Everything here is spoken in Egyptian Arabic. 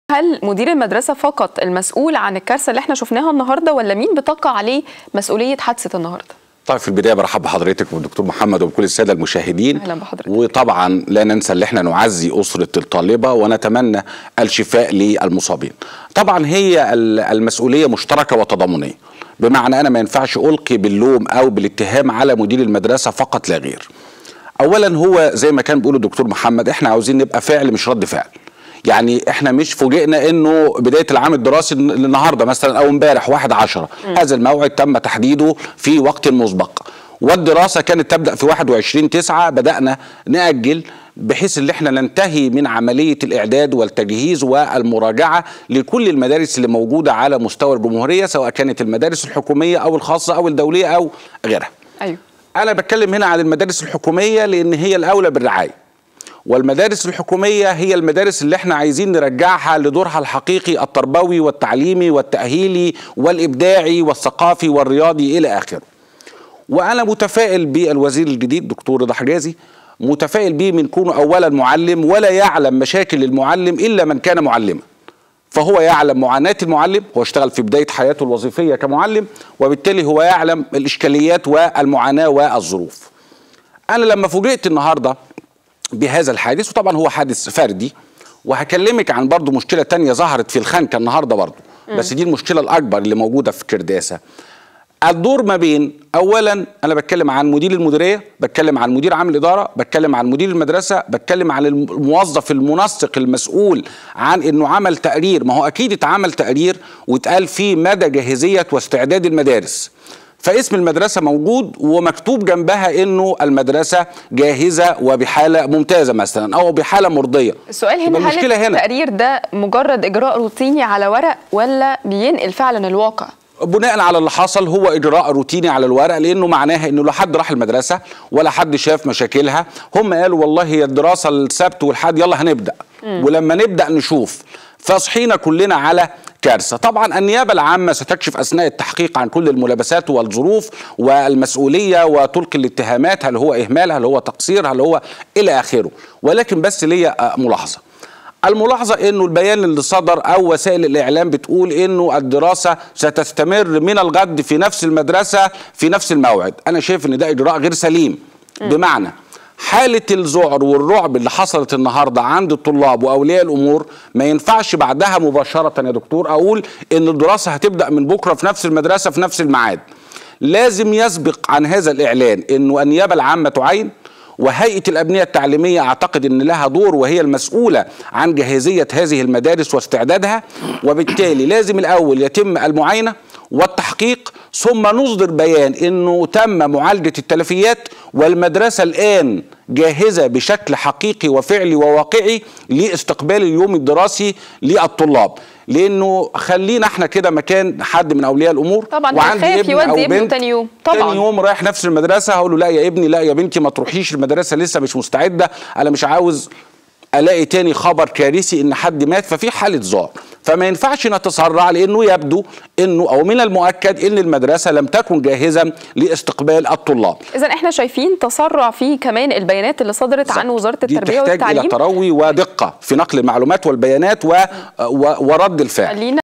هل مدير المدرسة فقط المسؤول عن الكارثة اللي احنا شفناها النهاردة ولا مين بتقع عليه مسؤولية حادثة النهاردة؟ طيب في البدايه برحب بحضرتك والدكتور محمد وبكل الساده المشاهدين أهلا بحضرتك. وطبعا لا ننسى ان احنا نعزي اسره الطالبه ونتمنى الشفاء للمصابين طبعا هي ال- المسؤوليه مشتركه وتضامنيه بمعنى انا ما ينفعش القي باللوم او بالاتهام على مدير المدرسه فقط لا غير اولا هو زي ما كان بيقول الدكتور محمد احنا عاوزين نبقى فعل مش رد فعل يعني احنا مش فوجئنا انه بدايه العام الدراسي النهارده مثلا او امبارح واحد عشرة هذا الموعد تم تحديده في وقت مسبق والدراسه كانت تبدا في 21 9 بدانا ناجل بحيث ان احنا ننتهي من عمليه الاعداد والتجهيز والمراجعه لكل المدارس اللي موجوده على مستوى الجمهوريه سواء كانت المدارس الحكوميه او الخاصه او الدوليه او غيرها أيوه انا بتكلم هنا عن المدارس الحكوميه لان هي الاولى بالرعايه والمدارس الحكوميه هي المدارس اللي احنا عايزين نرجعها لدورها الحقيقي التربوي والتعليمي والتاهيلي والابداعي والثقافي والرياضي الى اخره وانا متفائل بالوزير الجديد دكتور رضا حجازي متفائل بيه من كونه اولا معلم ولا يعلم مشاكل المعلم الا من كان معلما فهو يعلم معاناة المعلم هو اشتغل في بداية حياته الوظيفية كمعلم وبالتالي هو يعلم الإشكاليات والمعاناة والظروف أنا لما فوجئت النهاردة بهذا الحادث وطبعا هو حادث فردي وهكلمك عن برضو مشكلة تانية ظهرت في الخنكة النهاردة برضو بس دي المشكلة الأكبر اللي موجودة في كرداسة الدور ما بين اولا انا بتكلم عن مدير المديريه بتكلم عن مدير عام الاداره بتكلم عن مدير المدرسه بتكلم عن الموظف المنسق المسؤول عن انه عمل تقرير ما هو اكيد اتعمل تقرير واتقال فيه مدى جاهزيه واستعداد المدارس فاسم المدرسة موجود ومكتوب جنبها انه المدرسة جاهزة وبحالة ممتازة مثلا او بحالة مرضية السؤال يبقى هنا هل المشكلة هنا التقرير ده مجرد إجراء روتيني على ورق ولا بينقل فعلا الواقع؟ بناء على اللي حصل هو اجراء روتيني على الورق لانه معناها انه لا حد راح المدرسه ولا حد شاف مشاكلها هم قالوا والله هي الدراسه السبت والحد يلا هنبدا ولما نبدا نشوف فصحينا كلنا على كارثه طبعا النيابه العامه ستكشف اثناء التحقيق عن كل الملابسات والظروف والمسؤوليه وتلقي الاتهامات هل هو اهمال هل هو تقصير هل هو الى اخره ولكن بس ليا آه، ملاحظه الملاحظة انه البيان اللي صدر او وسائل الاعلام بتقول انه الدراسة ستستمر من الغد في نفس المدرسة في نفس الموعد انا شايف ان ده اجراء غير سليم بمعنى حالة الذعر والرعب اللي حصلت النهاردة عند الطلاب وأولياء الأمور ما ينفعش بعدها مباشرة يا دكتور أقول إن الدراسة هتبدأ من بكرة في نفس المدرسة في نفس الميعاد لازم يسبق عن هذا الإعلان إنه النيابة العامة تعين وهيئة الأبنية التعليمية أعتقد أن لها دور وهي المسؤولة عن جاهزية هذه المدارس واستعدادها وبالتالي لازم الأول يتم المعاينة والتحقيق ثم نصدر بيان أنه تم معالجة التلفيات والمدرسة الآن جاهزة بشكل حقيقي وفعلي وواقعي لاستقبال اليوم الدراسي للطلاب لانه خلينا احنا كده مكان حد من اولياء الامور طبعاً وعندي هيخاف ابن يودي أو ابنه بنت تاني يوم. طبعاً. تاني يوم رايح نفس المدرسه هقول له لا يا ابني لا يا بنتي ما تروحيش المدرسه لسه مش مستعده انا مش عاوز الاقي تاني خبر كارثي ان حد مات ففي حاله ذعر فما ينفعش نتسرع لانه يبدو انه او من المؤكد ان المدرسه لم تكن جاهزه لاستقبال الطلاب إذا احنا شايفين تسرع في كمان البيانات اللي صدرت عن وزارة دي التربية تحتاج الى والتعليم تروي ودقه في نقل المعلومات والبيانات و... و... ورد الفعل خلينا